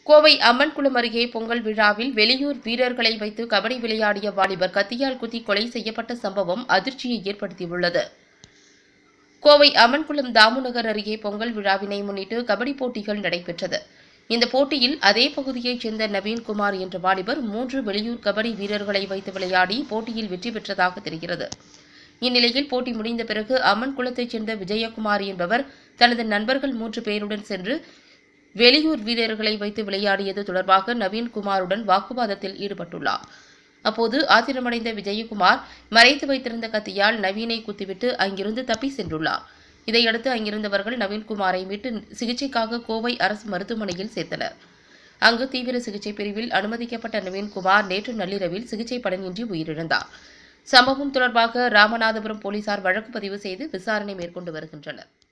கோவை அம்மன்குளம் அருகே பொங்கல் விழாவில் வெளியூர் வீரர்களை வைத்து கபடி விளையாடிய வாலிபர் கத்தியால் குத்தி கொலை செய்யப்பட்ட சம்பவம் அதிர்ச்சியை ஏற்படுத்தியுள்ளது கோவை அம்மன்குளம் தாமுநகர் அருகே பொங்கல் விழாவினை முன்னிட்டு கபடி போட்டிகள் நடைபெற்றது இந்த போட்டியில் அதே பகுதியைச் சேர்ந்த நவீன்குமார் என்ற வாலிபர் மூன்று வெளியூர் கபடி வீரர்களை வைத்து விளையாடி போட்டியில் வெற்றி பெற்றதாக தெரிகிறது இந்நிலையில் போட்டி முடிந்த பிறகு அம்மன் குளத்தைச் சேர்ந்த விஜயகுமார் என்பவர் தனது நண்பர்கள் மூன்று பேருடன் சென்று வெளியூர் வீரர்களை வைத்து விளையாடியது தொடர்பாக நவீன்குமாருடன் வாக்குவாதத்தில் ஈடுபட்டுள்ளார் அப்போது ஆத்திரமடைந்த விஜயகுமார் மறைத்து வைத்திருந்த கத்தியால் நவீனை குத்திவிட்டு அங்கிருந்து தப்பி சென்றுள்ளார் இதையடுத்து அங்கிருந்தவர்கள் நவீன்குமாரை மீட்டு சிகிச்சைக்காக கோவை அரசு மருத்துவமனையில் சேர்த்தனர் அங்கு தீவிர சிகிச்சை பிரிவில் அனுமதிக்கப்பட்ட நவீன்குமார் நேற்று நள்ளிரவில் சிகிச்சை பலனின்றி உயிரிழந்தார் சம்பவம் தொடர்பாக ராமநாதபுரம் போலீசார் வழக்கு பதிவு செய்து விசாரணை மேற்கொண்டு வருகின்றனர்